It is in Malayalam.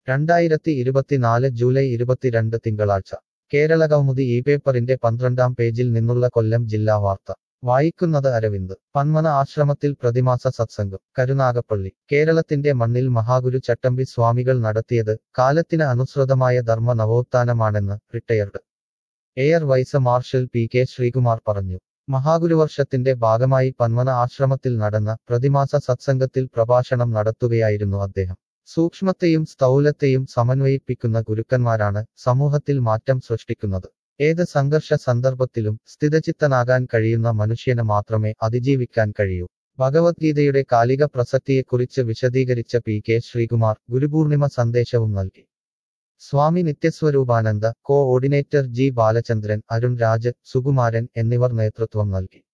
രണ്ടായിരത്തി ഇരുപത്തിനാല് ജൂലൈ ഇരുപത്തിരണ്ട് തിങ്കളാഴ്ച കേരള കൗമുദി ഈ പേപ്പറിന്റെ പന്ത്രണ്ടാം പേജിൽ നിന്നുള്ള കൊല്ലം ജില്ലാ വാർത്ത വായിക്കുന്നത് അരവിന്ദ് പന്മന ആശ്രമത്തിൽ പ്രതിമാസ സത്സംഗം കരുനാഗപ്പള്ളി കേരളത്തിന്റെ മണ്ണിൽ മഹാഗുരു ചട്ടമ്പി സ്വാമികൾ നടത്തിയത് കാലത്തിന് അനുസൃതമായ ധർമ്മ നവോത്ഥാനമാണെന്ന് retired air vice marshal P K Sreekumar പറഞ്ഞു മഹാഗുരുവർഷത്തിന്റെ ഭാഗമായി പന്മന ആശ്രമത്തിൽ നടന്ന പ്രതിമാസ സത്സംഗത്തിൽ പ്രഭാഷണം നടത്തുകയായിരുന്നു അദ്ദേഹം സൂക്ഷ്മത്തെയും സ്ഥൗലത്തെയും സമന്വയിപ്പിക്കുന്ന ഗുരുക്കന്മാരാണ് സമൂഹത്തിൽ മാറ്റം സൃഷ്ടിക്കുന്നത് ഏത് സംഘർഷ സന്ദർഭത്തിലും സ്ഥിതചിത്തനാകാൻ കഴിയുന്ന മനുഷ്യന് മാത്രമേ അതിജീവിക്കാൻ കഴിയൂ ഭഗവത്ഗീതയുടെ കാലിക പ്രസക്തിയെക്കുറിച്ച് വിശദീകരിച്ച പി കെ ശ്രീകുമാർ ഗുരുപൂർണിമ സന്ദേശവും നൽകി Swami Nityaswaroopananda coordinator G Balachandran Arun Raj Sukumaran എന്നിവർ നേതൃത്വം നൽകി